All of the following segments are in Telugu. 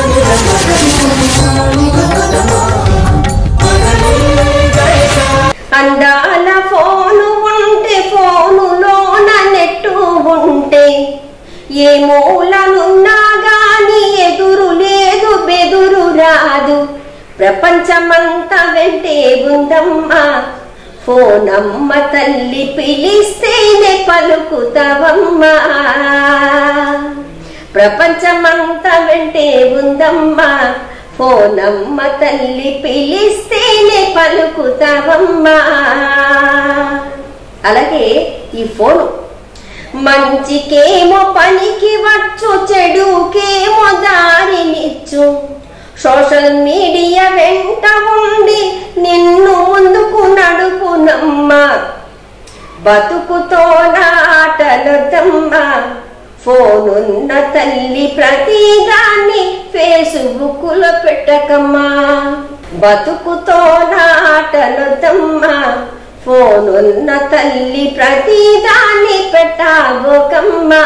అందాల ఫోను ఉంటే ఫోనులోన నెట్టు ఉంటే ఏ మూలనున్నా గాని ఎదురు లేదు బెదురు రాదు ప్రపంచమంతా వెంటే ఉందమ్మా ఫోనమ్మ తల్లి పిలిస్తేనే పలుకుతావమ్మా ప్రపంచమంతా వెంటే ఉందమ్మా ఫోనమ్మ తల్లి పిలిస్తేనే పలుకుతావమ్మా అలాగే ఈ ఫోను మంచికేమో పనికి వచ్చు చెడుకేమో దారినిచ్చు సోషల్ మీడియా వెంట ఉండి నిన్ను ముందుకు నడుపునమ్మా బతుకుతో నాటలొద్దమ్మా ఫోనున్న తల్లి ప్రతిదాన్ని ఫేస్బుక్ లో పెట్టకమ్మా బతుకుతో నాటలొద్దమ్మా ఫోనున్న తల్లి ప్రతిదాన్ని పెట్టబోకమ్మా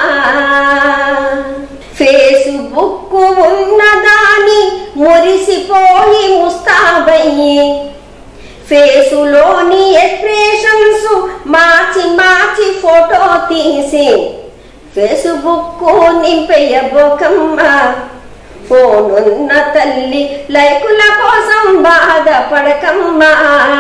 ఫేస్బుక్ ఉన్నదాని మురిసిపోయి ముస్తాబయ్యి ఫేసులోని ఎక్స్ప్రెషన్స్ మార్చి మార్చి ఫోటో తీసి ఫేస్బుక్ నింపేయబోకమ్మా ఫోనున్న తల్లి లైకుల కోసం బాధపడకమ్మా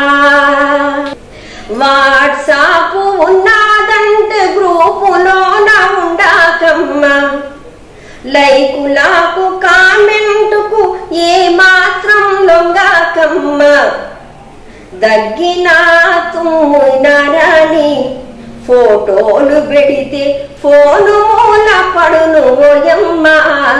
వాట్సాప్ ఉన్నదంటే గ్రూపులోన ఉండాకమ్మా లైకులకు కామెంటుకు ఏ మాత్రం లొంగాకమ్మా దగ్గిన తుమ్మునారని ఫోటోలు పెడితే ఫోను మూల పడును ఓయమ్మా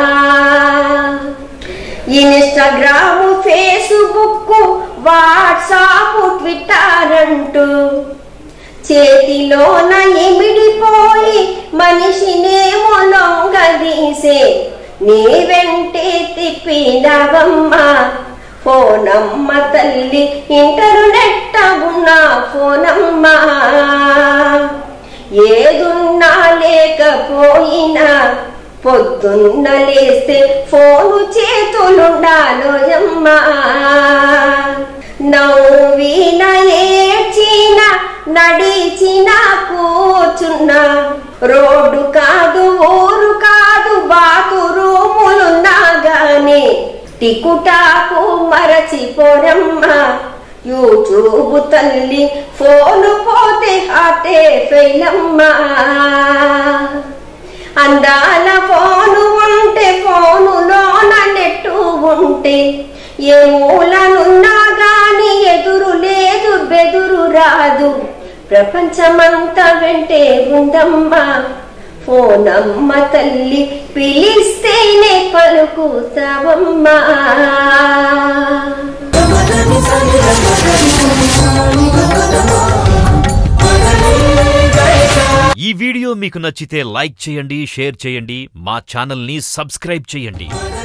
ఇన్స్టాగ్రామ్ ఫేస్బుక్ వాట్సాప్ ట్విట్టర్ అంటూ చేతిలోన ఎమిడిపోయి మనిషినేమో లొంగదీసే నీ వెంటే తిప్పినవమ్మా ఫోనమ్మ తల్లి ఇంటర్నెట్ ఉన్న ఫోనమ్మా ఏదున్నా లేకపోయినా పొద్దున్న లేస్తే ఫోను చేతులుండాలోయమ్మా నవ్విన ఏడ్చిన నడిచిన కూర్చున్నా రోడ్డు కాదు ఊరు కాదు బాతు రూములున్నా గాని టికుటాకు మరచిపోరమ్మా యూట్యూబ్ తల్లి ఫోను పోతే హాటే ఫెయిలమ్మా అందాల ఫోను ఉంటే ఫోనులోన నెట్టు ఉంటే ఏ మూలనున్నా గాని ఎదురు లేదు బెదురు రాదు ప్రపంచమంతా వెంటే ఉందమ్మా ఫోనమ్మ తల్లి పిలిస్తేనే పలుకుతావమ్మా ఈ వీడియో మీకు నచ్చితే లైక్ చేయండి షేర్ చేయండి మా ఛానల్ని సబ్స్క్రైబ్ చేయండి